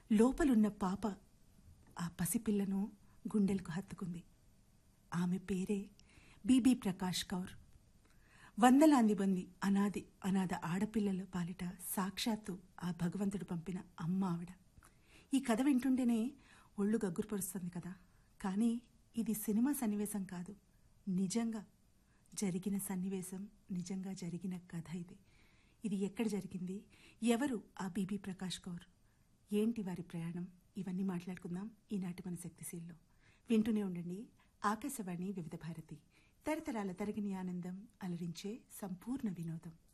లోపలున్న పాప ఆ పసిపిల్లను గుండెలకు హత్తుకుంది ఆమె పేరే బీబీ ప్రకాష్ కౌర్ వందలాంది మంది అనాది అనాథ ఆడపిల్లల పాలిట సాక్షాత్తు ఆ భగవంతుడు పంపిన అమ్మ ఆవిడ ఈ కథ వింటుంటేనే ఒళ్ళు గగ్గురుపరుస్తుంది కదా కానీ ఇది సినిమా సన్నివేశం కాదు నిజంగా జరిగిన సన్నివేశం నిజంగా జరిగిన కథ ఇది ఇది ఎక్కడ జరిగింది ఎవరు ఆ బీబీ ప్రకాష్ కౌర్ ఏంటి వారి ప్రయాణం ఇవన్నీ మాట్లాడుకుందాం ఈనాటి మన శక్తిశీల్లో వింటూనే ఉండండి ఆకాశవాణి వివిధ భారతి తరతరాల తరగిని ఆనందం అలరించే సంపూర్ణ వినోదం